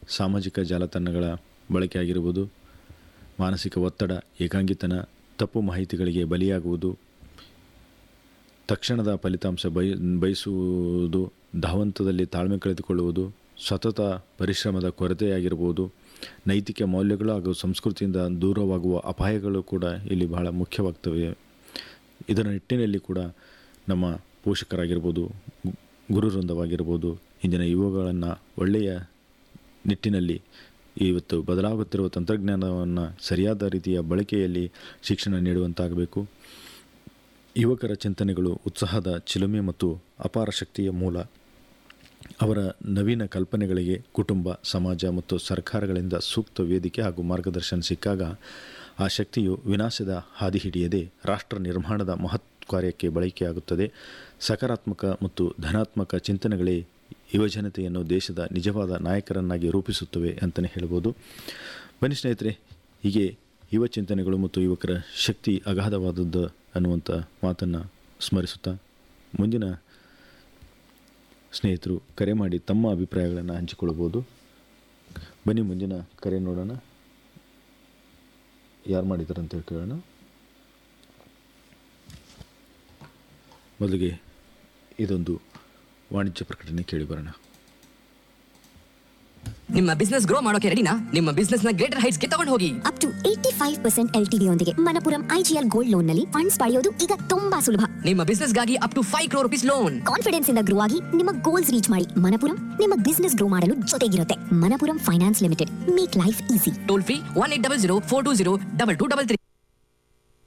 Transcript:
ಸಾಮಾಜಿಕ ಜಾಲತಾಣಗಳ ಬಳಕೆ ಆಗಿರ್ಬೋದು ಮಾನಸಿಕ ಒತ್ತಡ ಏಕಾಂಗಿತನ ತಪ್ಪು ಮಾಹಿತಿಗಳಿಗೆ ಬಲಿಯಾಗುವುದು ತಕ್ಷಣದ ಫಲಿತಾಂಶ ಬಯ ಬಯಸುವುದು ಧಾವಂತದಲ್ಲಿ ತಾಳ್ಮೆ ಕಳೆದುಕೊಳ್ಳುವುದು ಸತತ ಪರಿಶ್ರಮದ ಕೊರತೆಯಾಗಿರ್ಬೋದು ನೈತಿಕ ಮೌಲ್ಯಗಳು ಹಾಗೂ ಸಂಸ್ಕೃತಿಯಿಂದ ದೂರವಾಗುವ ಅಪಾಯಗಳು ಕೂಡ ಇಲ್ಲಿ ಬಹಳ ಮುಖ್ಯವಾಗ್ತವೆ ಇದರ ನಿಟ್ಟಿನಲ್ಲಿ ಕೂಡ ನಮ್ಮ ಪೋಷಕರಾಗಿರ್ಬೋದು ಗು- ಗುರುವೃಂದವಾಗಿರ್ಬೋದು ಇಂದಿನ ಯುವಗಳನ್ನು ಒಳ್ಳೆಯ ನಿಟ್ಟಿನಲ್ಲಿ ಇವತ್ತು ಬದಲಾಗುತ್ತಿರುವ ತಂತ್ರಜ್ಞಾನವನ್ನು ಸರಿಯಾದ ರೀತಿಯ ಬಳಕೆಯಲ್ಲಿ ಶಿಕ್ಷಣ ನೀಡುವಂತಾಗಬೇಕು ಯುವಕರ ಚಿಂತನೆಗಳು ಉತ್ಸಾಹದ ಚಿಲುಮೆ ಮತ್ತು ಅಪಾರ ಶಕ್ತಿಯ ಮೂಲ ಅವರ ನವೀನ ಕಲ್ಪನೆಗಳಿಗೆ ಕುಟುಂಬ ಸಮಾಜ ಮತ್ತು ಸರ್ಕಾರಗಳಿಂದ ಸೂಕ್ತ ವೇದಿಕೆ ಹಾಗೂ ಮಾರ್ಗದರ್ಶನ ಸಿಕ್ಕಾಗ ಆ ಶಕ್ತಿಯು ವಿನಾಶದ ಹಾದಿ ಹಿಡಿಯದೆ ರಾಷ್ಟ್ರ ನಿರ್ಮಾಣದ ಮಹತ್ ಕಾರ್ಯಕ್ಕೆ ಬಳಕೆಯಾಗುತ್ತದೆ ಸಕಾರಾತ್ಮಕ ಮತ್ತು ಧನಾತ್ಮಕ ಚಿಂತನೆಗಳೇ ಯುವಜನತೆಯನ್ನು ದೇಶದ ನಿಜವಾದ ನಾಯಕರನ್ನಾಗಿ ರೂಪಿಸುತ್ತವೆ ಅಂತಲೇ ಹೇಳ್ಬೋದು ಬನ್ನಿ ಸ್ನೇಹಿತರೆ ಹೀಗೆ ಯುವ ಚಿಂತನೆಗಳು ಮತ್ತು ಯುವಕರ ಶಕ್ತಿ ಅಗಾಧವಾದದ್ದು ಅನ್ನುವಂಥ ಮಾತನ್ನು ಸ್ಮರಿಸುತ್ತಾ ಮುಂದಿನ ಸ್ನೇಹಿತರು ಕರೆ ಮಾಡಿ ತಮ್ಮ ಅಭಿಪ್ರಾಯಗಳನ್ನು ಹಂಚಿಕೊಳ್ಳಬಹುದು ಬನ್ನಿ ಮುಂದಿನ ಕರೆ ನೋಡೋಣ ಯಾರು ಮಾಡಿದ್ದಾರೆ ಅಂತ ಹೇಳಿ ಕೇಳೋಣ ಮೊದಲಿಗೆ ಇದೊಂದು ವಾಣಿಜ್ಯ ಪ್ರಕಟಣೆ ಕೇಳಿ ಬರೋಣ ನಿಮ್ಮ ಬಿಸ್ನೆಸ್ ಗ್ರೋ ಮಾಡೋಕೆ ರೆಡಿನಾ ನಿಮ್ಮ ಬಿಸ್ನೆಸ್ ನ ಗ್ರೇಟರ್ ಹೈಟ್ಸ್ ಗೆ ತಗೊಂಡು ಹೋಗಿ up to eighty five percent L T ಯೊಂದಿಗೆ ಮನಪುರಂ ಐಜಿಎಲ್ ಗೋಲ್ಡ್ ಲೋನ್ ನಲ್ಲಿ ಫಂಡ್ಸ್ ಪಡೆಯೋದು ಈಗ ತುಂಬಾ ಸುಲಭ ನಿಮ್ಮ ಬಿಸ್ನೆಸ್ ಗಾಗಿ up to five crore rupees loan confidence ಇಂದ ಗ್ರೋ ಆಗಿ ನಿಮ್ಮ ಗೋಲ್ಸ್ ರೀಚ್ ಮಾಡಿ ಮನಪುರಂ ನಿಮ್ಮ ಬಿಸ್ನೆಸ್ ಗ್ರೋ ಮಾಡಲು ಜೊತೆಗಿರುತ್ತೆ Manappuram finance limited make life easy toll free one eight double zero four two zero double two double three